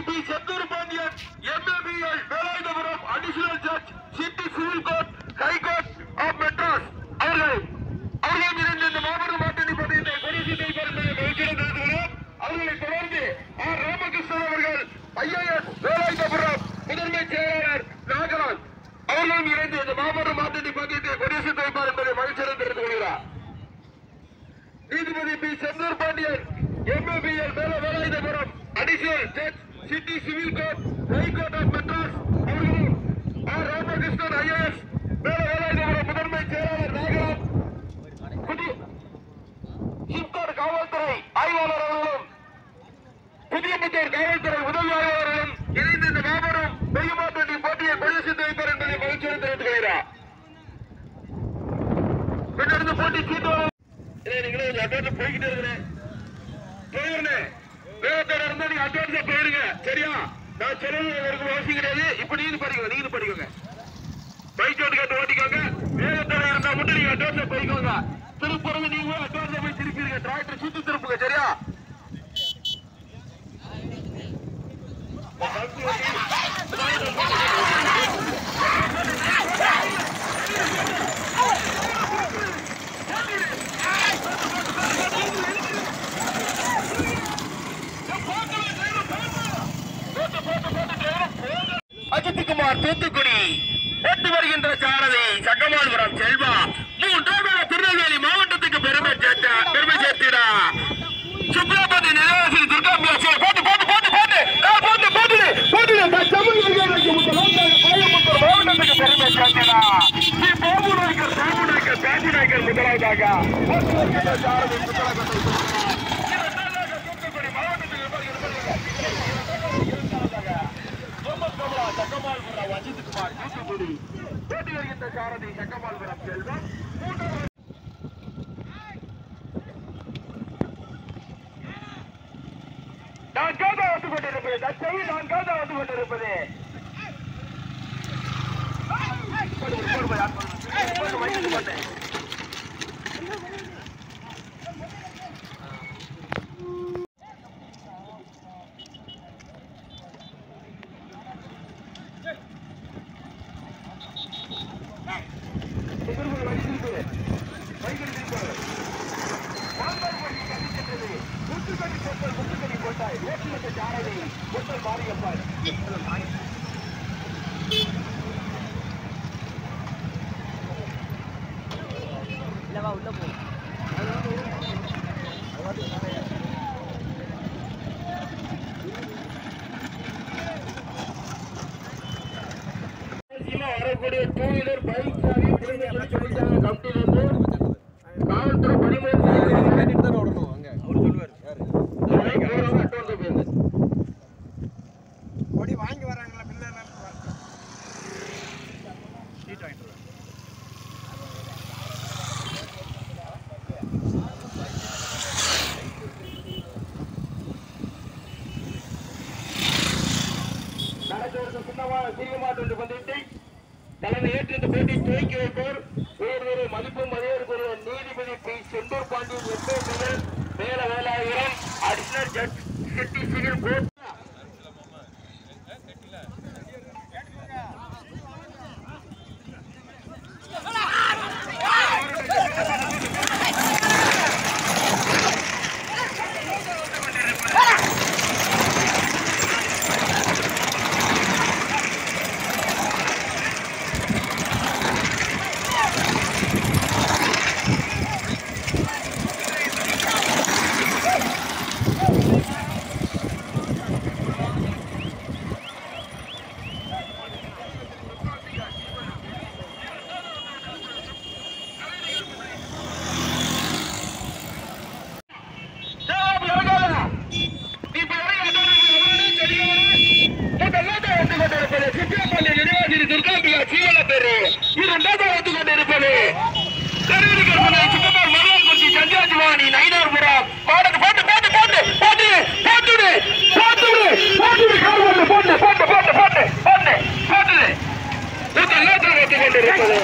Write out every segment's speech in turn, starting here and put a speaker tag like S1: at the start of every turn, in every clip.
S1: B Senthur Pandian MABL Velayuthapuram additional judge city civil court high court of Madras அவர்கள் அவர்களும் இணைந்து இந்த மாபெரும் மாட்டினி பதவியை கொடிசீட்டை பெறும் வைக்கிறது அவர்களை தொடர்ந்து ஆர் ராமகிருஷ்ணன் அவர்கள் ஐஏஎஸ் வேலாயுதபுரம் முதன்மை செயலாளர் நாகராஜ் அவர்களும் இணைந்து இந்த மாபெரும் மாட்டினி பதவியை கொடிசீட்டு வைப்பார் என்பதை மகிழ்ச்சியுடன் தெரிந்து கொள்கிறார் நீதிபதி பி செந்தூர் பாண்டியன் எம்ஏபிஎல் மேல Velayuthapuram additional judge city civil court high court of Madras அவர்களும் ஆர் ராமகிருஷ்ணன் ஐஏஎஸ் மேல வேலாயுதபுரம் முதன்மை செயலாளர் நாகராஜ் புதிய சிப்காட் காவல்துறை ஆய்வாளர் அவர்களும் புதிய புத்தூர் காவல்துறை உதவி ஆய்வாளர்களும் இணைந்து இந்த மாபெரும் பெய்யுமாட்டி போட்டியை கொடியசித்து வைப்பார் என்பதை மகிழ்ச்சியுடன் தெரிவித்துக் கொள்கிறார் பின்னர் போட்டி சீட்டு இல்லை நீங்களே கொஞ்சம் அட்வான்ஸ் போய்கிட்டே இருக்கிறேன் போயிருந்தேன் வேகத்தோட இருந்தா நீங்க அட்வான்ஸா போயிருங்க சரியா நான் சொல்றது உங்களுக்கு அவசியம் கிடையாது இப்ப நீங்க படிக்கோங்க நீங்க படிக்கோங்க பைக் ஓட்டு கேட்டு ஓட்டிக்கோங்க வேகத்தோட இருந்தா மட்டும் நீங்க அட்வான்ஸா போய்க்கோங்க திருப்புறங்க நீங்க அட்வான்ஸா போய் திருப்பிடுங்க டிராக்டர் சுத்தி திருப்புங்க சரியா அஜித்குமார் தூத்துக்குடி ஓட்டு வருகின்ற சாரதி சக்கமான்புரம் செல்வா மூன்றாவது திருநெல்வேலி மாவட்டத்துக்கு பெருமை சேர்த்த பெருமை சேர்த்திடா சுப்ரபதி நிலவாசி துர்காம்பியா சரி போட்டு போட்டு போட்டு போட்டு ஆ, போட்டு போட்டு போட்டு தமிழ் விஞ்ஞானிக்கு முதலாவது கோயம்புத்தூர் மாவட்டத்துக்கு பெருமை சேர்த்திடா ஸ்ரீ பாபு நாயக்கர் பாபு நாயக்கர் பாபு நாயக்கர் முதலாவதாக ஓட்டு வருகின்ற சாரதி சுப்ரபதி இரண்டாவதாக தூத்துக்குடி மாவட்டத்துக்கு பெருமை சக்கமால்புரம் அஜித்குமார் தூத்துக்குடி போட்டி வருகின்ற சாரதி சக்கமால்புரம் செல்வம் மூன்றாவது நான் காதா வந்து கொண்டிருப்பது தச்சை நான் காதா வந்து கொண்டிருப்பது போடு, போடு, போடு, போடு, போடு, வயிற்றுக்கு போட்டு. எதிர்கொள்ள வயிற்றுக்கு. வயிற்றுக்கு போடு. வாழ்வாய் வழி கண்டிக்கின்றது. முத்துக்கடி போட்டால் முத்துக்கடி போட்டாய். ஓட்டுநர் சாரதி. ஒற்றர் மாரியப்பன்.
S2: இல்லவா உள்ள போ
S1: கடைசியில வரக்கூடிய டூ வீலர் பைக் சாவி புரிஞ்சு சொல்லிட்டாங்க கம்பெனில இருந்து காவல்துறை பணிமூலம்
S2: கேட்டுட்டு தானே ஓடணும் அங்க அவர் சொல்லுவார் யாரு
S1: அட்வான்ஸ் போயிருங்க
S3: கொடி வாங்கி வராங்களா பிள்ளை
S2: சீட் வாங்கிட்டு வருவார்.
S1: நடக்க சின்னமா சிறிய மாட்டு பந்தயத்தை தலைமை ஏற்று இந்த போட்டி துவக்கி வைப்போர் உயர்தொரு மதிப்பும் மதிப்பிற்குரிய நீதிபதி பி செந்தூர் பாண்டியன் எம்ஏபிஎல் மேல வேலாயிரம் additional judge city civil court ஜவாப் இறங்காத. நீ இப்ப இறங்கி அட்டவணைக்கு வரணும், செடிக்கு வரணும். முதலாவது வந்து கொண்டிருப்பது சித்திரப்பள்ளி நிர்வாகினி துர்காம்பிகா சீவலப்பேரு. இரண்டாவது வந்து கொண்டிருப்பது கருவிலிக்கல் மலை சித்தப்பர் மருவன்குறிச்சி சந்திராஜிவாணி நயினார்புரம். பாடு, போட்டு, போட்டு, போட்டு, போட்டு, போட்டுடு, போட்டுடு, போட்டுடு, கால் போட்டு, போட்டு, போட்டு, போட்டு, போட்டு, போட்டு, போட்டுடு. முதலாவது வந்து கொண்டிருப்பது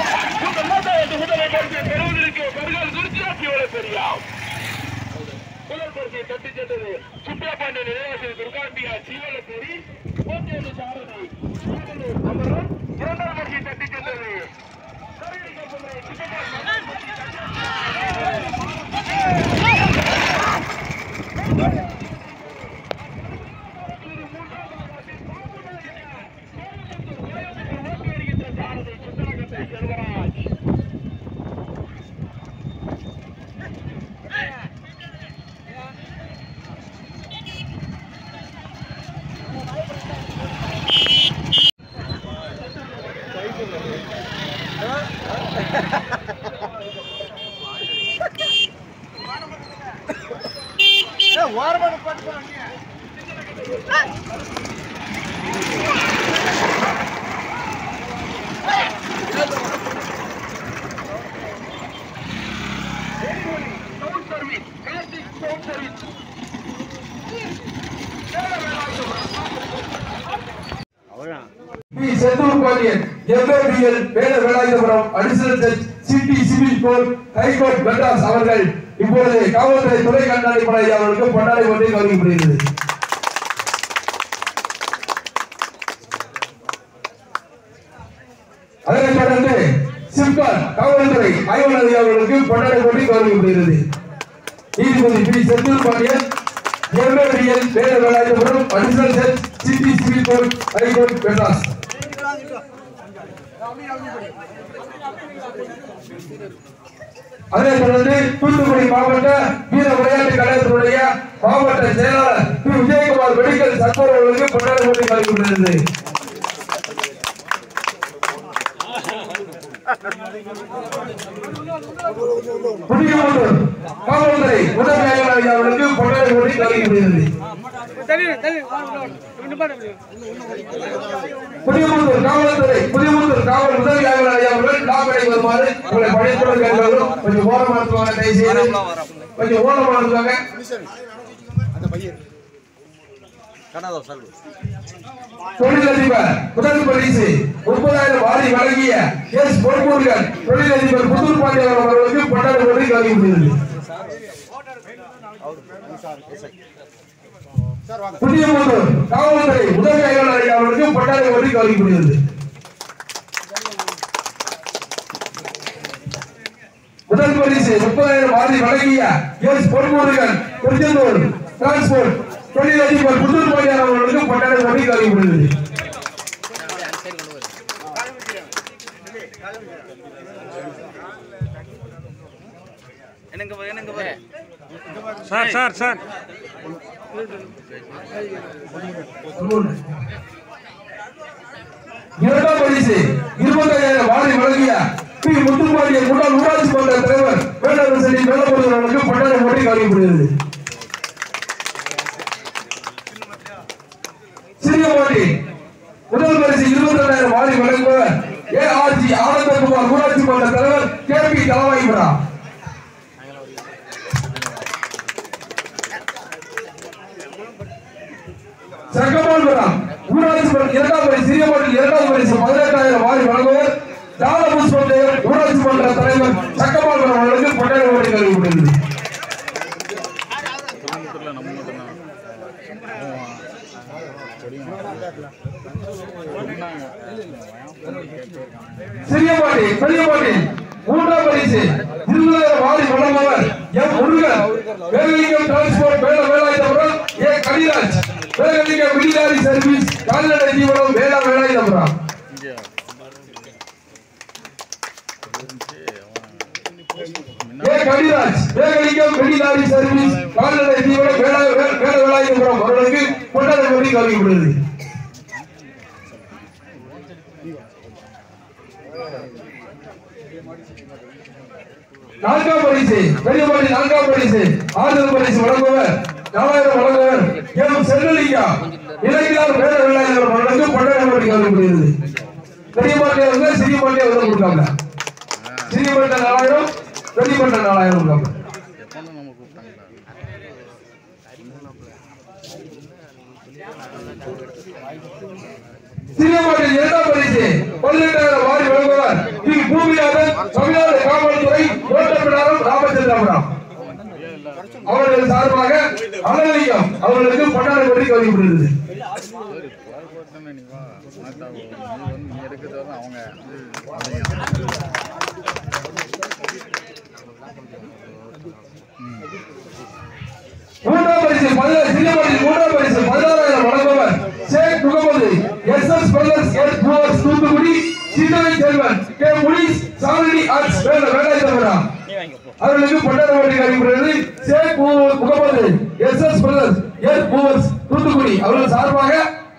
S1: முதலாவது வந்து முதலை பரிசு பெறுவதற்கு பெருகால் குறிச்சி சீவலப்பேரியா முதல் பரிசை தட்டி சென்றது சுப்பிரபாண்டிய நிலைவாசல் துர்காம்பிகா சீவலப்பேரி கோட்டேரி சாரதி அமரும் இரண்டாம் பரிசை தட்டி சென்றது Selvaraj Sound service, Karthik Sound Service.
S3: P Senthur Pandian MABL வேத Velayuthapuram additional judge city civil court high court Madras அவர்கள் இப்பொழுது காவல்துறை துணை கண்காணிப்பாளர் அவர்களுக்கு பொன்னாடை ஒன்றை கௌரவிக்கப்படுகிறது அதனைத் தொடர்ந்து சிப்கார் காவல்துறை ஆய்வாளர் அவர்களுக்கு பொன்னாடை ஒன்றை கௌரவிக்கப்படுகிறது நீதிபதி பி செந்தூர் பாண்டியன் எம்ஏபிஎல் வேத Velayuthapuram additional judge city civil court high court Madras அதனைத் தொடர்ந்து தூத்துக்குடி மாவட்ட வீர விளையாட்டு கழகத்தினுடைய மாவட்ட செயலாளர் திரு விஜயகுமார் மெடிக்கல் சர்வர் அவர்களுக்கு பொன்னாடை போட்டி கலந்துள்ளது புதியமூர் காவல்துறை உதவி ஆய்வாளர் அவர்களுக்கு பொன்னாடை போட்டி கலந்துள்ளது புதியமுத்தூர் காவல்துறை புதியமுத்தூர் காவல் உதவி ஆய்வாளர் அவர்கள் லாபடை வருமாறு உங்களை பணித்துடன் கேட்கிறார்கள் கொஞ்சம் ஓரமா இருக்குவாங்க தயவு செய்து கொஞ்சம் ஓரமா இருக்குவாங்க
S2: கண்ணாதோ சார்
S3: தொழிலதிபர் முதல் பரிசு முப்பதாயிரம் வாரி வழங்கிய எஸ் பொன்முருகன் தொழிலதிபர் புதூர் பாண்டியன் அவர்களுக்கு பொன்னாடை போட்டி கலந்துள்ளது புதியமுத்தூர் காவல்துறை உதவி ஆய்வாளர் அவர்களுக்கு பொன்னாடை போட்டி கலந்துள்ளது முதல் பரிசு முப்பதாயிரம் வாரி வழங்கிய எஸ் பொன்முருகன் திருச்செந்தூர் டிரான்ஸ்போர்ட் தொழிலதிபர் புதூர் பாண்டியன் அவர்களுக்கு பொன்னாடை போட்டி கலந்துள்ளது
S2: என்னங்க என்னங்க பாரு
S4: சார் சார் சார்
S3: இரண்டாம் பரிசு இருபத்தையாயிரம் வாரி வழங்கிய பி முத்துப்பாண்டிய முன்னாள் ஊராட்சி மன்ற தலைவர் வேளாண் மேலப்படுவர் அவர்களுக்கு பட்டாள போட்டி கழிக்கப்படுகிறது சிறியபாண்டி முதல் பரிசு இருபத்தி ரெண்டாயிரம் வாரி வழங்குவர் ஏ ஆர் ஜி ஆனந்தகுமார் ஊராட்சி மன்ற தலைவர் கே பி தலவாயிபுரா சங்கமால்புரம் ஊராட்சி மன்ற இரண்டாம் பரிசு சிறியபாண்டியில் இரண்டாம் பரிசு பதினெட்டாயிரம் வாரி வழங்குவர் தாளபுஷ்பம் தேவர் ஊராட்சி மன்ற தலைவர் சங்கமால்புரம் அவர்களுக்கு பட்டாள போட்டி கழிக்கப்படுகிறது சிறியபாண்டி பெரியபாண்டி மூன்றாம் பரிசு இருபதாயிரம் வாரி வழங்குவர் எம் முருகன் வேலிங்கம் டிரான்ஸ்போர்ட் வேல Velayuthapuram A Kaliraj Velingam military service கால்நடை தீவனம் வேளா Velayuthapuram A Kaliraj Velingam military service கால்நடை தீவனம் வேளா வே- வேல வேலாயுதபுரம் அவர்களுக்கு கொண்டாட போட்டி கல்விப்படுகிறது நான்காம் பரிசு பெரியபாடி நான்காம் பரிசு ஆறுதல் பரிசு வழங்குவர் நாலாயிரம் வழங்குவர் எம் செல்வலிங்கா இலக்கியார் வேற வெள்ளாயிரம் வழங்கு பன்னெண்டு கோடி கல்விப்படுகிறது பெரிய பாட்டியா இருந்தா சிறிய பாட்டியா வந்து கொடுக்காங்க சிறிய பாட்டியா நாலாயிரம் பெரிய பாட்டியா நாலாயிரம் கொடுக்காங்க சிறியமாட்டில் இரண்டாம் பரிசு பதினெட்டாயிரம் வாரி வழங்குவார் திரு பூமிநாதன் தமிழ்நாடு காவல்துறை ஓட்டப்பிடாரம் ராமச்சந்திரபுரம் அவர்கள் சார்பாக அலலிங்கம் அவர்களுக்கு பட்டாளி கொடி கவனிக்கப்படுகிறது மூன்றாம் பரிசு பதினாறு சிறிய பரிசு மூன்றாம் பரிசு பதினாறாயிரம் வழங்குவர் Sheikh Mohammed S S brothers S movers Thoothukudi Sinthanai Selvan K Munis Shalini arts வேலை வேலாயுதபுரா அவர்களுக்கு பட்டாளி கொடி கவனிக்கப்படுகிறது ஷேக் மு- Mohammed S S brothers S movers Thoothukudi அவர்கள் சார்பாக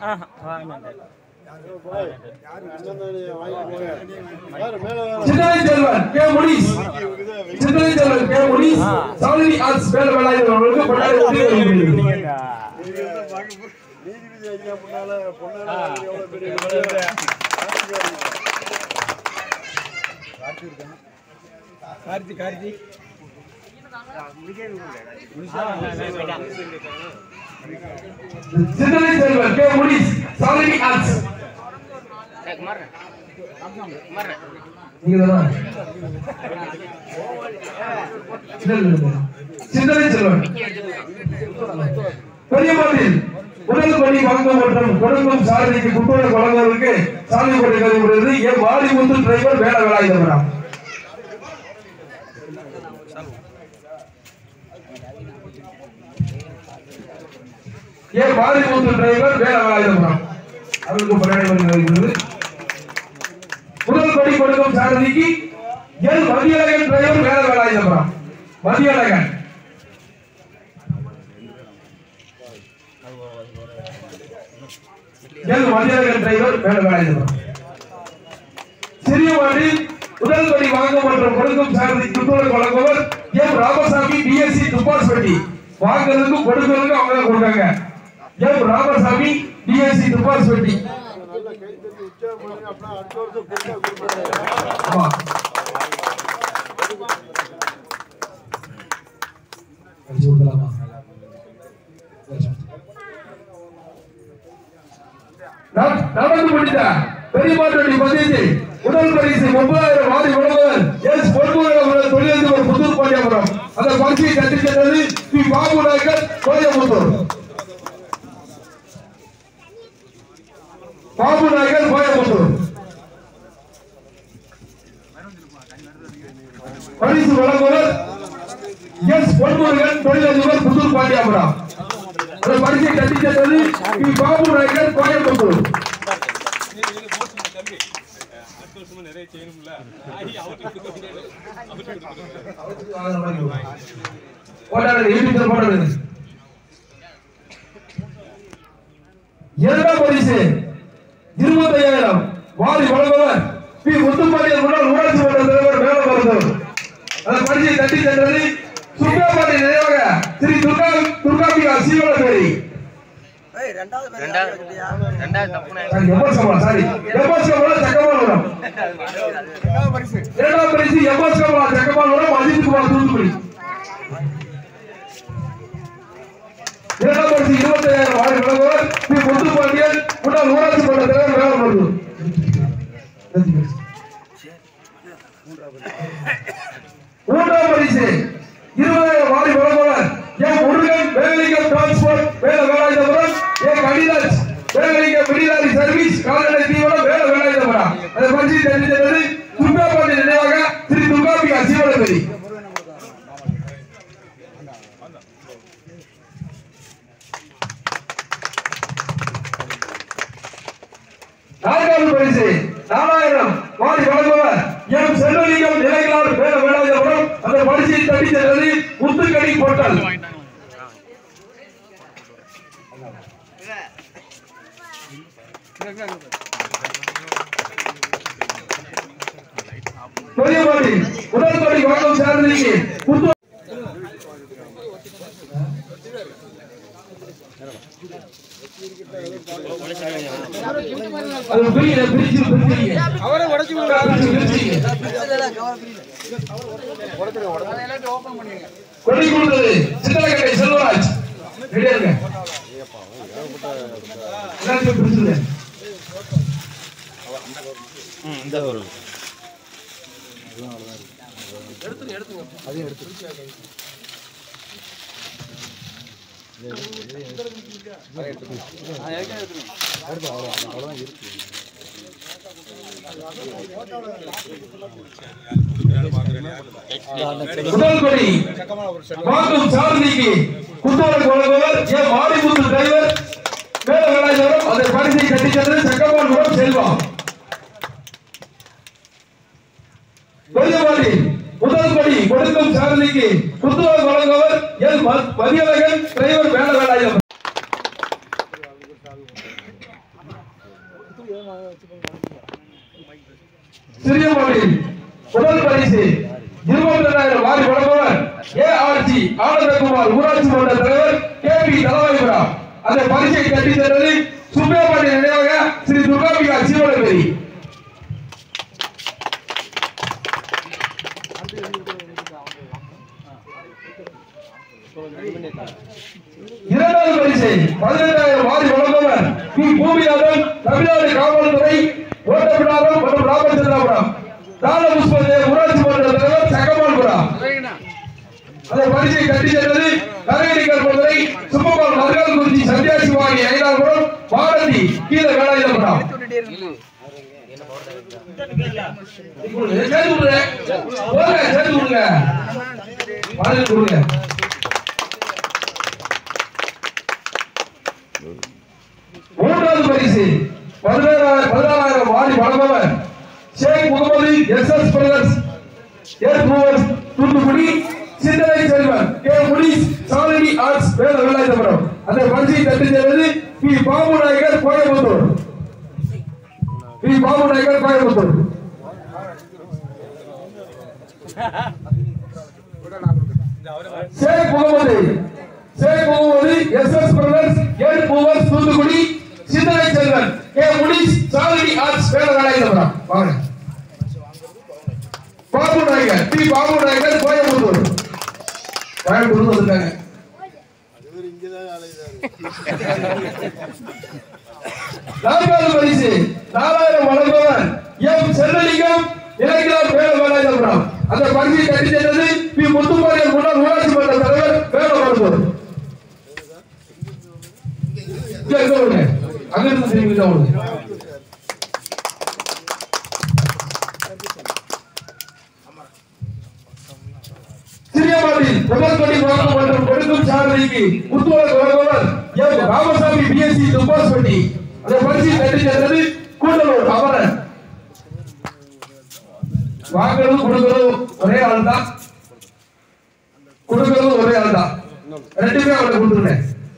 S3: Sinthanai Selvan K Munis Sinthanai Selvan K Munis Shalini arts வேலை வேலாயுதபுரா அவர்களுக்கு பட்டாளி கொடி கவனிக்கப்படுகிறது
S5: நீதிபதி ஐயா முன்னால பொண்ணால எவ்வளவு பெரிய
S2: கார்த்தி கார்த்தி
S3: சிந்தனை செல்வன் கே முனிஸ் சாலினி ஆர்ட்ஸ் நீங்க தானா இல்ல, இல்ல, இல்ல. சிந்தனை செல்வன் பெரியமாட்டில் உடல் பணி வாங்க மற்றும் கொடுக்கும் சாரதிக்கு குற்றோட வழங்குவதற்கு சாலை கொண்டு கருதுகிறது என் வாடி முத்து டிரைவர் வேலை வேலாயுதபுரா ஏன் வாடி முத்து டிரைவர் வேலை வேலாயுதபுரா அவருக்கு பணியாளர் வருகிறது முதல் படி கொடுக்கும் சாரதிக்கு எல் மதியழகன் டிரைவர் வேலை வேலாயுதபுரா மதியழகன் எல் மதியழகன் டிரைவர் வேலை வேலாயுதபுரா சிறிய வாடி முதல் படி வாங்க மற்றும் கொடுக்கும் சாரதி துப்புரவு வழங்குவர் எம் ராமசாமி பிஎஸ்சி துப்பாஸ் பெட்டி வாங்குறதுக்கும் கொடுக்கறதுக்கும் அவங்க தான் கொடுக்காங்க எம் ராமசாமி பிஎஸ்சி துப்பாஸ் பெட்டி
S5: நல்ல கை தட்டி உற்சாகம் பண்ணுங்க அப்படின்னா அடுத்த வருஷம் பெருசா கொடுப்பாங்க
S3: ஆமா அடிச்சு விடலாமா நட- நடந்து முடிந்த பெரியமாட்டடி பகுதியில் முதல் பரிசு முப்பதாயிரம் வாதி வழங்குவர் எஸ் பொன்முருகன் தொழிலதிபர் புத்தூர் பாண்டியபுரம் அந்த பரிசை தட்டி சென்றது பி பாபு நாயக்கர் கோயம்புத்தூர் பாபு நாயக்கர் கோயம்புத்தூர் பரிசு வழங்குவர் எஸ் பொன்முருகன் தொழிலதிபர் புத்தூர் பாண்டியாபுரம் அந்த பரிசை தட்டி சென்றது பி பாபு நாயக்கர் கோயம்புத்தூர் போட்டாரு யூடியூப்ல போட்டாரு இரண்டாம் பரிசு இருபத்தையாயிரம் வாரி வழங்குவர் பி முத்துப்பாண்டியன் முன்னாள் ஊராட்சி மன்ற தலைவர் மேல மருந்தவர் அந்த பரிசை தட்டி சென்றது சுப்பிரமணிய நினைவாக ஸ்ரீ துர்கா துர்காம்பிகா சீவலபேரி எவ்வளவு சம்பளம் சாரி எவ்வளவு சம்பளம் சக்கமானவரம் இரண்டாம் பரிசு எவ்வளவு சம்பளம் சக்கமானவரம் அஜித் குமார் தூத்துக்குடி இரண்டாம் பரிசு இருபத்தையாயிரம் வாரி வழங்குவர் பி முத்துப்பாண்டியன் முன்னாள் ஊராட்சி மன்ற தலைவர் மேல மருந்தவர் மூன்றாம் பரிசு இருபதாயிரம் வாரி வழங்குவர் என் முருகன் வேலிங்கம் டிரான்ஸ்போர்ட் வேல வேலாயுதபுரம் என் கடிதாஸ் வேலிங்கம் மிடிலாரி சர்வீஸ் கால்நடை தீவனம் வேல வேலாயுதபுரம் அந்த பரிசு தெரிவித்தது துர்காபாண்டி நினைவாக ஸ்ரீ துர்காபிகா சீவனபதி நான்காவது பரிசு நாலாயிரம் வாரி வழங்குவர் எம் செல்வலிங்கம் நிலைகளார் வேல வேலாயுதபுரம் அந்த பரிசை தட்டி சென்றது முத்துக்கடி போட்டல் பெரியபாடி முதல் படி வழங்கும் சாரதிக்கு புத்து அது பிரிங்க பிரிச்சு பிரிச்சிங்க
S2: அவரை உடச்சு
S3: பிரிச்சு பிரிச்சிங்க கொடி கொடுத்தது சித்தலக்கட்டை செல்வராஜ் ரெடியா இருங்க எல்லாத்தையும் பிரிச்சுங்க முதல் கொடி மாற்றும் சாரதிக்கு குத்துவலுக்கு வழங்குவர் ஏ மாரிமுத்து டிரைவர் மேல வேலாயுதம் அதை பரிசை கட்டி சென்று சக்கமான்புரம் செல்வா பெரியவாடி முதல் கொடி கொடுக்கும் சாரதிக்கு குத்துவலுக்கு வழங்குவர் எல் ம- மதியழகன் டிரைவர் மேல வேலாயுதம் சிறியமொழி முதல் பரிசு இருபத்தி ரெண்டாயிரம் வாரி வழங்குவர் ஏ ஆர்ஜி ஆனந்தகுமார் ஊராட்சி மன்ற தலைவர் கே பி தலவாய்புரா அந்த பரிசை கட்டி சென்றது சுப்பிரமணிய நினைவாக ஸ்ரீ துர்காம்பிகா சீவனபேரி இரண்டாவது பரிசு பதினெட்டாயிரம் வாரி வழங்குவர் பி பூமிநாதன் தமிழ்நாடு காவல்துறை ஓட்டப்பிடாரம் மற்றும் ராமச்சந்திராபுரம் தாளபுஷ்பதே ஊராட்சி மன்ற தலைவர் சகமான்புரம் அதை பரிசை கட்டி சென்றது கரையடிக்கல் பொறுத்தவரை சுப்பபால் மருகால் குறிச்சி சந்தியா சிவாகி ஐநாபுரம் பாரதி கீழே வேலாயுதபுரம் சேர்த்து விடுங்க போங்க சேர்த்து விடுங்க பாருங்க கொடுங்க மூன்றாவது பரிசு பதினாறாயிரம் பதினாறாயிரம் வாரி வழங்குவர் Sheikh Mohammed S S brothers ஏர் movers Thoothukudi Sinthanai Selvan K Munis Shalini arts வேல வெள்ளாயபுரம் அந்த பரிசை தட்டி செல்வது P Babu Nayakar Coimbatore P Babu Nayakar Coimbatore Sheikh Mohammed Sheikh Mohammed S S brothers ஏர் movers Thoothukudi Sinthanai Selvan K Munis Shalini arts வேல வெள்ளாயபுரம் வாங்க பாபு நாயகர் பி பாபு நாயகர் கோயம்புத்தூர் கோயம்புத்தூர் வந்துட்டாங்க
S5: இவர் இங்கதான் அலைதாரு
S3: நான்காவது பரிசு நாலாயிரம் வழங்குவர் எம் செல்லலிங்கம் இலக்கியார் வேல வேலாயுதபுரம் அந்த பரிசை கட்டி சென்றது பி முத்துப்பாளையம் முன்னாள் ஊராட்சி மன்ற தலைவர் வேல மருத்துவர் இங்க இருக்க விடுங்க அங்க இருந்து திரும்பி தான் விடுங்க சிறியபாட்டில் முதல் கொடி வழங்கும் மற்றும் கொடுக்கும் சாரதிக்கு புத்துவலுக்கு வழங்குவர் எம் ராமசாமி பிஎஸ்சி துப்பாஸ்பட்டி அந்த பரிசை கட்டி சென்றது கூட்டலூர் அமரன் வாங்குறதும் கொடுக்கறதும் ஒரே ஆள் தான் கொடுக்கறதும் ஒரே ஆள் தான் ரெண்டு பேரும் அவனை கொடுத்துருங்க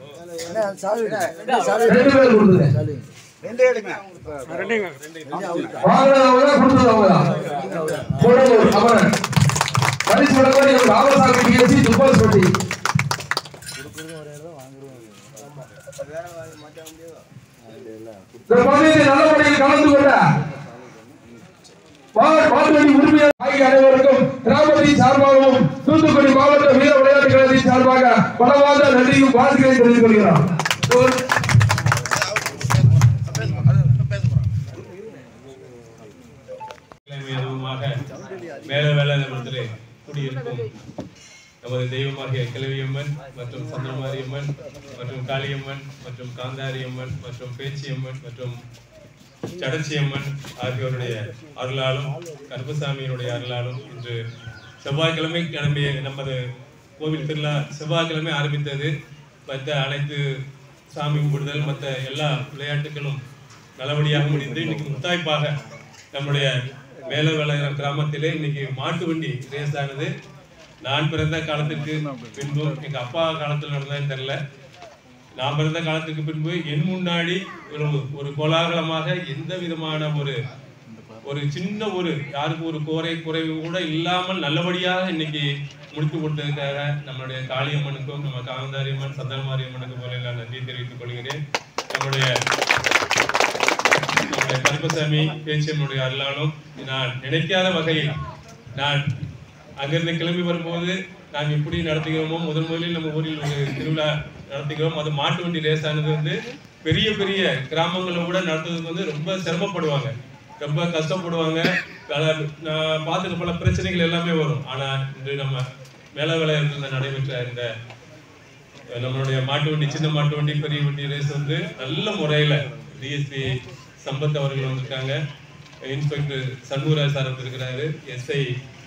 S3: ரெண்டு பேரும் கொடுத்துருங்க
S4: ரெண்டுங்க
S3: வாங்கினவங்க தான் கொடுத்தவங்க தான் கூடலூர் அமரன் பரிசு வழங்குவர் எம் ராமசாமி பிஎஸ்சி துப்பாஸ்பட்டி இந்த பகுதியில் நல்ல முறையில் கலந்து கொண்ட வா- வாக்குவண்டி உரிமையாளர் ஆகிய அனைவருக்கும் கிராமத்தின் சார்பாகவும் தூத்துக்குடி மாவட்ட வீர விளையாட்டு கழகத்தின் சார்பாக பலவாத நன்றியும் வாழ்த்துக்களை தெரிவித்துக் கொள்கிறோம் ஒரு-
S6: கிழமை அதுவுமாக மேல வேளாண்மத்திலே குடியிருக்கும் நமது தெய்வமாகிய கிழவியம்மன் மற்றும் சந்திரமாரியம்மன் மற்றும் காளியம்மன் மற்றும் காந்தாரியம்மன் மற்றும் பேச்சியம்மன் மற்றும் சடச்சியம்மன் ஆகியோருடைய அருளாலும் கருப்பசாமியினுடைய அருளாலும் இன்று செவ்வாய்க்கிழமை கிளம்பிய நமது கோவில் திருவிழா செவ்வாய்க்கிழமை ஆரம்பித்தது மற்ற அனைத்து சாமி கும்பிடுதல் மற்ற எல்லா விளையாட்டுகளும் நல்லபடியாக முடிந்து இன்னைக்கு முத்தாய்ப்பாக நம்முடைய மேலவளரம் கிராமத்திலே இன்னைக்கு மாட்டு வண்டி ரேஸ் ஆனது நான் பிறந்த காலத்திற்கு பின்பும் எங்க அப்பா காலத்தில் நடந்ததுன்னு தெரியல நான் பிறந்த காலத்துக்கு பின்பு என் முன்னாடி ஒரு ஒரு கோலாகலமாக எந்த விதமான ஒரு ஒரு சின்ன ஒரு யாருக்கு ஒரு கோரை குறைவு கூட இல்லாமல் நல்லபடியாக இன்னைக்கு முடித்து கொடுத்ததுக்காக நம்மளுடைய காளியம்மனுக்கும் நம்ம காந்தாரியம்மன் சந்தனமாரியம்மனுக்கு போல எல்லாம் நன்றி தெரிவித்துக் கொள்கிறேன் நம்முடைய நம்முடைய கருப்பசாமி பேச்சியம்மனுடைய அருளாலும் நான் நினைக்காத வகையில் நான் அங்கிருந்து கிளம்பி வரும்போது நாம் எப்படி நடத்துகிறோமோ முதன் முதலில் நம்ம ஊரில் ஒரு திருவிழா நடத்துகிறோம் அது மாட்டு வண்டி ரேஸானது வந்து பெரிய பெரிய கிராமங்களை கூட நடத்துறதுக்கு வந்து ரொம்ப சிரமப்படுவாங்க ரொம்ப கஷ்டப்படுவாங்க பல நான் பார்த்துட்டு பல பிரச்சனைகள் எல்லாமே வரும் ஆனா இன்று நம்ம மேல விளையாட்டில் நடைபெற்ற இந்த நம்மளுடைய மாட்டு வண்டி சின்ன மாட்டு வண்டி பெரிய வண்டி ரேஸ் வந்து நல்ல முறையில டிஎஸ்பி சம்பத் அவர்கள் வந்திருக்காங்க இன்ஸ்பெக்டர் சண்முகராஜ் சார் வந்திருக்கிறாரு எஸ்ஐ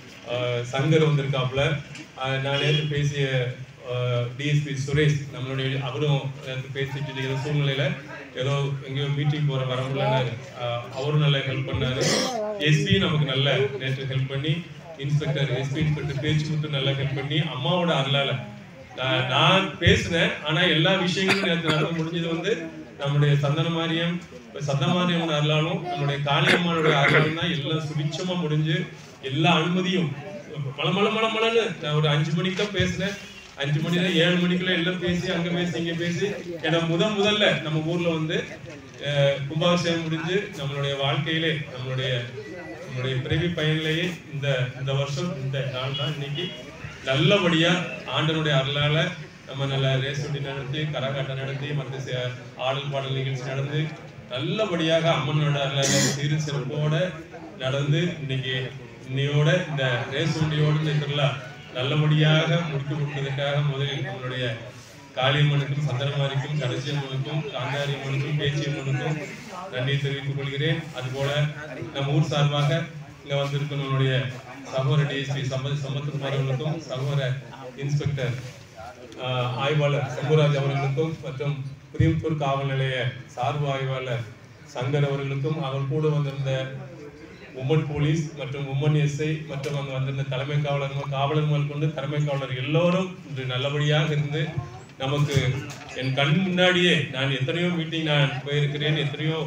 S6: சங்கர் வந்திருக்காப்புல அஹ் நான் நேற்று பேசிய டிஎஸ்பி சுரேஷ் நம்மளுடைய அவரும் நேற்று பேசிட்டு இருக்கிற சூழ்நிலையில ஏதோ எங்கேயோ மீட்டிங் போற வர முடியலன்னு அஹ் அவரும் நல்லா ஹெல்ப் பண்ணாரு எஸ்பி நமக்கு நல்ல நேற்று ஹெல்ப் பண்ணி இன்ஸ்பெக்டர் எஸ்பி இன்ஸ்பெக்டர் பேச்சு மட்டும் நல்லா ஹெல்ப் பண்ணி அம்மாவோட அருளால நான் நான் பேசினேன் ஆனா எல்லா விஷயங்களும் நேற்று நடந்து முடிஞ்சது வந்து நம்முடைய சந்தன மாரியம் இப்ப சந்தன மாரியம் அருளாலும் நம்முடைய காளியம்மானுடைய அருளாலும் தான் எல்லாம் சுபிட்சமா முடிஞ்சு எல்லா அனுமதியும் மல மல மல மலன்னு நான் ஒரு அஞ்சு மணிக்கு தான் பேசினேன் அஞ்சு மணி தான் ஏழு மணிக்குள்ள எல்லாம் பேசி அங்க பேசி இங்க பேசி ஏன்னா முதல் முதல்ல நம்ம ஊர்ல வந்து அஹ், கும்பாபிஷேகம் முடிஞ்சு நம்மளுடைய வாழ்க்கையிலே நம்மளுடைய நம்மளுடைய பிறவி பயனிலேயே இந்த இந்த வருஷம் இந்த நாள் தான் இன்னைக்கு நல்லபடியா ஆண்டனுடைய அருளால நம்ம நல்ல ரேஸ் வண்டி நடத்தி கரகாட்டம் நடத்தி மற்ற ச- ஆடல் பாடல் நிகழ்ச்சி நடந்து நல்லபடியாக அம்மனோட அருளால சீரு சிறப்போட நடந்து இன்னைக்கு இன்னையோட இந்த ரேஸ் வண்டியோட இந்த திருவிழா நல்லபடியாக முடித்து கொடுத்ததுக்காக முதலில் நம்மளுடைய காளியம்மனுக்கும் சந்திரமாரிக்கும் கடைசியம்மனுக்கும் காந்தாரியம்மனுக்கும் பேச்சியம்மனுக்கும் நன்றி தெரிவித்துக் கொள்கிறேன் அதுபோல நம்ம ஊர் சார்பாக இங்க வந்திருக்கும் நம்மளுடைய சகோதர டிஎஸ்பி சம்பத் சம்பத்குமார் அவர்களுக்கும் சகோதர இன்ஸ்பெக்டர் ஆஹ், ஆய்வாளர் சம்புராஜ் அவர்களுக்கும் மற்றும் புரியம்பூர் காவல் நிலைய சார்பு ஆய்வாளர் சங்கர் அவர்களுக்கும் அவர் கூட வந்திருந்த உமன் போலீஸ் மற்றும் உமன் எஸ்ஐ மற்றும் அங்க வந்திருந்த தலைமை காவலர் காவலர்கள் கொண்டு தலைமை காவலர் எல்லோரும் இன்று நல்லபடியாக இருந்து நமக்கு என் கண் முன்னாடியே நான் எத்தனையோ மீட்டிங் நான் போயிருக்கிறேன் எத்தனையோ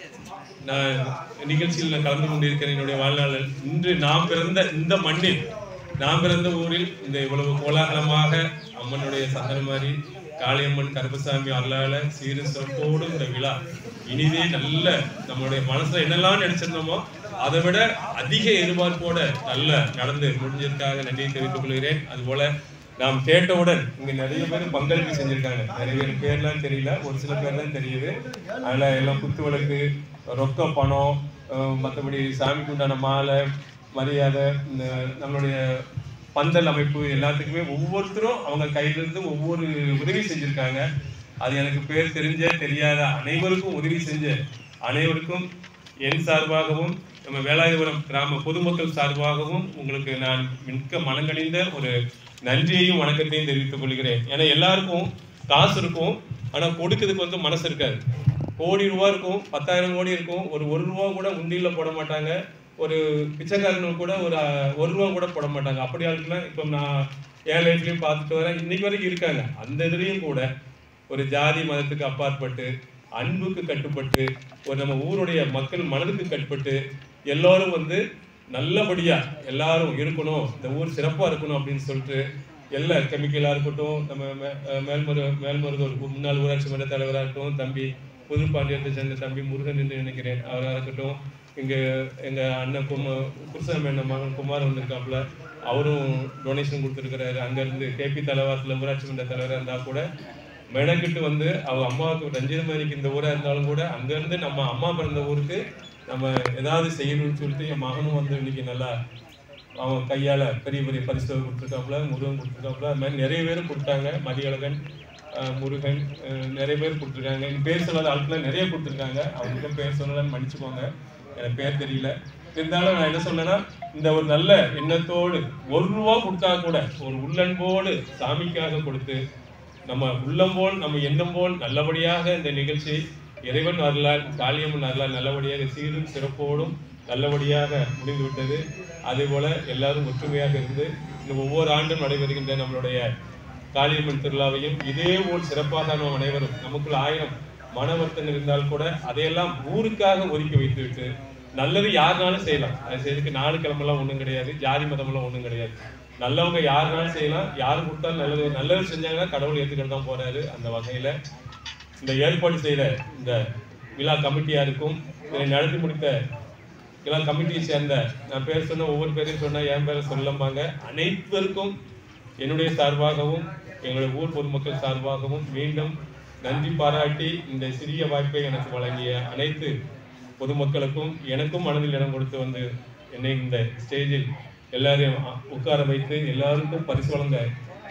S6: நான் நிகழ்ச்சியில் நான் கலந்து கொண்டிருக்கிறேன் என்னுடைய வாழ்நாளில் இன்று நாம் பிறந்த இந்த மண்ணில் நாம் பிறந்த ஊரில் இந்த இவ்வளவு கோலாகலமாக அம்மனுடைய சந்தனமாரி காளியம்மன் கருப்பசாமி அருளால சீரு சிறப்போடு இந்த விழா இனிதே நல்ல நம்மளுடைய மனசுல என்னெல்லாம் நினைச்சிருந்தோமோ அதை விட அதிக எதிர்பார்ப்போட நல்ல நடந்து முடிஞ்சதுக்காக நன்றியை தெரிவித்துக் கொள்கிறேன் அதுபோல நாம் கேட்டவுடன் இங்க நிறைய பேர் பங்களிப்பு செஞ்சிருக்காங்க நிறைய பேர் பேர்லாம் தெரியல ஒரு சில பேர் தான் தெரியுது அதுல எல்லாம் குத்து விளக்கு ரொக்க பணம் அஹ் மத்தபடி சாமிக்கு உண்டான மாலை மரியாதை இந்த நம்மளுடைய பந்தல் அமைப்பு எல்லாத்துக்குமே ஒவ்வொருத்தரும் அவங்க கையில இருந்து ஒவ்வொரு உதவி செஞ்சிருக்காங்க அது எனக்கு பேர் தெரிஞ்ச தெரியாத அனைவருக்கும் உதவி செஞ்ச அனைவருக்கும் என் சார்பாகவும் நம்ம வேலாயுதபுரம் கிராம பொதுமக்கள் சார்பாகவும் உங்களுக்கு நான் மிக்க மனங்கணிந்த ஒரு நன்றியையும் வணக்கத்தையும் தெரிவித்துக் கொள்கிறேன் ஏன்னா எல்லாருக்கும் காசு இருக்கும் ஆனா கொடுக்கிறதுக்கு வந்து மனசு இருக்காது கோடி ரூபா இருக்கும் பத்தாயிரம் கோடி இருக்கும் ஒரு ஒரு ரூபா கூட உண்டியில போட மாட்டாங்க ஒரு பிச்சைக்காரனுக்கு கூட ஒரு அஹ், ஒரு ரூபா கூட போட மாட்டாங்க அப்படி ஆளுக்குலாம் இப்போ நான் என் லைஃப்லையும் பார்த்துட்டு வரேன் இன்னைக்கு வரைக்கும் இருக்காங்க அந்த இதுலேயும் கூட ஒரு ஜாதி மதத்துக்கு அப்பாற்பட்டு அன்புக்கு கட்டுப்பட்டு ஒரு நம்ம ஊருடைய மக்கள் மனதுக்கு கட்டுப்பட்டு எல்லாரும் வந்து நல்லபடியா எல்லாரும் இருக்கணும் இந்த ஊர் சிறப்பா இருக்கணும் அப்படின்னு சொல்லிட்டு எல்லா கெமிக்கலா இருக்கட்டும் நம்ம மே- அஹ் மேல்மரு மேல்மருதூர் முன்னாள் ஊராட்சி மன்ற தலைவராக இருக்கட்டும் தம்பி புதுப்பாண்டியத்தை சேர்ந்த தம்பி முருகன் என்று நினைக்கிறேன் அவராக இருக்கட்டும் இங்க எங்க அண்ணன் குமா குருசாமி அண்ணன் மகன் குமார் வந்திருக்காப்புல அவரும் டொனேஷன் கொடுத்துருக்கிறாரு அங்கேருந்து கேபி தலைவாரத்தில் ஊராட்சி மன்ற தலைவராக இருந்தால் கூட மெனக்கிட்டு வந்து அவங்க அம்மாவுக்கு ரஞ்சிதமேரிக்கு இந்த ஊரா இருந்தாலும் கூட அங்கேருந்து நம்ம அம்மா பிறந்த ஊருக்கு நம்ம ஏதாவது செய்யணும்னு சொல்லிட்டு என் மகனும் வந்து இன்னைக்கு நல்லா அவன் கையால பெரிய பெரிய பரிசு கொடுத்துருக்காப்புல முருகன் கொடுத்துருக்காப்புல அது மாதிரி நிறைய பேர் கொடுத்தாங்க மதியழகன் அஹ் முருகன் அஹ் நிறைய பேர் கொடுத்துருக்காங்க என் பேர் சொல்லாத ஆட்கள் நிறைய கொடுத்துருக்காங்க அவங்களுக்கு பேர் சொன்னலன்னு மன்னிச்சுக்கோங்க எனக்கு பேர் தெரியல இருந்தாலும் நான் என்ன சொன்னேன்னா இந்த ஒரு நல்ல எண்ணத்தோடு ஒரு ரூபா கொடுத்தா கூட ஒரு உள்ளன்போடு சாமிக்காக கொடுத்து நம்ம உள்ளம் போல் நம்ம எண்ணம் போல் நல்லபடியாக இந்த நிகழ்ச்சி இறைவன் அருளால் காளியம்மன் அருளால் நல்லபடியாக சீரும் சிறப்போடும் நல்லபடியாக முடிந்து விட்டது அதே போல எல்லாரும் ஒற்றுமையாக இருந்து இந்த ஒவ்வொரு ஆண்டும் நடைபெறுகின்ற நம்மளுடைய காளியம்மன் திருவிழாவையும் இதே போல் சிறப்பாக நாம் அனைவரும் நமக்குள்ள ஆயிரம் மன வருத்தங்கள் இருந்தால் கூட அதையெல்லாம் ஊருக்காக ஒதுக்கி வைத்துவிட்டு நல்லது யாருனாலும் செய்யலாம் அது செய்யறதுக்கு நாடு கிழமெல்லாம் ஒண்ணும் கிடையாது ஜாதி மதமெல்லாம் ஒண்ணும் கிடையாது நல்லவங்க யாருனாலும் செய்யலாம் யாரு கொடுத்தாலும் நல்லது நல்லது செஞ்சாங்கன்னா கடவுள் ஏத்துக்கிட்டு தான் போறாரு அந்த வகையில இந்த ஏற்பாடு செய்த இந்த விழா கமிட்டியாருக்கும் இதை நடத்தி முடித்த விழா கமிட்டியை சேர்ந்த நான் பேர் சொன்ன ஒவ்வொரு பேரையும் சொன்னா என் பேரை சொல்லம்பாங்க அனைவருக்கும் என்னுடைய சார்பாகவும் எங்களுடைய ஊர் பொதுமக்கள் சார்பாகவும் மீண்டும் நன்றி பாராட்டி இந்த சிறிய வாய்ப்பை எனக்கு வழங்கிய அனைத்து பொதுமக்களுக்கும் எனக்கும் மனதில் இடம் கொடுத்து வந்து என்னை இந்த ஸ்டேஜில் எல்லாரையும் அ- உட்கார வைத்து எல்லாருக்கும் பரிசு வழங்க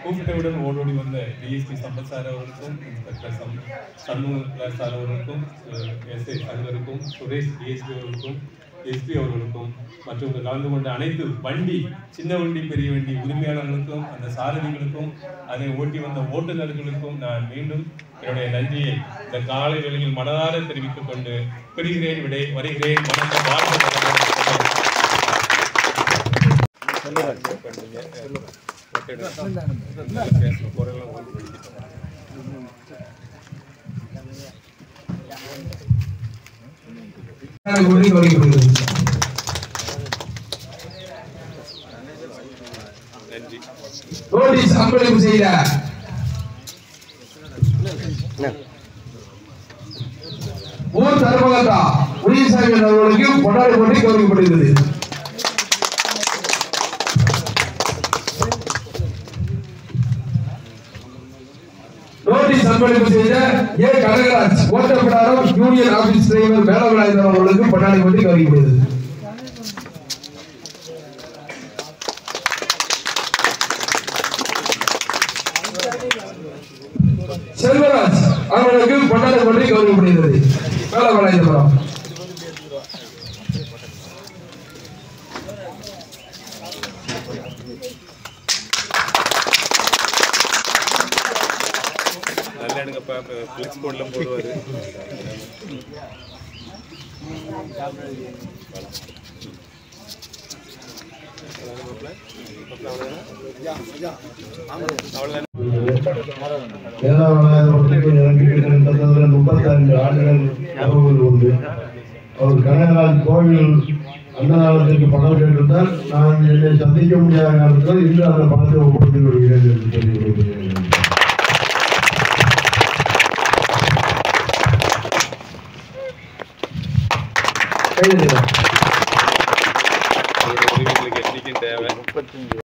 S6: கூப்பிட்டவுடன் ஓடோடி வந்த டிஎஸ்பி சம்பத் சார் அவர்களுக்கும் இன்ஸ்பெக்டர் சம் சண்முக சார் அவர்களுக்கும் எஸ்ஐ சங்கருக்கும் சுரேஷ் டிஎஸ்பி அவர்களுக்கும் எஸ்பி அவர்களுக்கும் மற்றும் இங்கு கலந்து கொண்ட அனைத்து வண்டி சின்ன வண்டி பெரிய வண்டி உரிமையாளர்களுக்கும் அந்த சாரதிகளுக்கும் அதை ஓட்டி வந்த ஓட்டுநர்களுக்கும் நான் மீண்டும் என்னுடைய நன்றியை இந்த காலை வேளையில் மனதார தெரிவித்துக் கொண்டு பெறுகிறேன் விடை வருகிறேன் வணக்கம் வாழ்க வளமுடன். பேசுற குரல்லாம் ஒழுங்குபடுத்திட்டோம்.
S3: கொடி கவனிக்கப்படுகிறது
S6: நன்றி
S3: நோட்டீஸ் அன்பளிப்பு செய்த ஊர் தர்மகத்தா உதயசாமி அவர்களுக்கு கொண்டாடி கொண்டு கவனிக்கப்படுகிறது நோட்டீஸ் அன்பளிப்பு செய்த A Kanagaraj Ottapidaram union office driver Velavinayagar அவர்களுக்கு கொண்டாடி கொண்டு கவனிக்கப்படுகிறது செல்வராஜ் அவர்களுக்கு கொண்டாட கொண்டு கௌரவப்படுகிறது வேலவிநாயகபுரம்
S6: நல்ல எனக்கு ஃபிளெக்ஸ் போர்ட்லாம் போடுவார்
S5: வேதாவநாயகத்துக்கு எனக்கு கிட்டத்தட்ட முப்பத்தைந்து ஆண்டுகள் ஞாபகங்கள் உண்டு அவர் கனகராஜ் கோவில் அன்னதானத்திற்கு பணம் கேட்டிருந்தால் நான் என்னை சந்திக்க முடியாத காலத்தில் இன்று அந்த பணத்தை ஒப்படைத்து விடுகிறேன் என்று சொல்லி விடுகிறேன்
S3: கைது
S6: உரிமைகளுக்கு என்றைக்கும் தேவை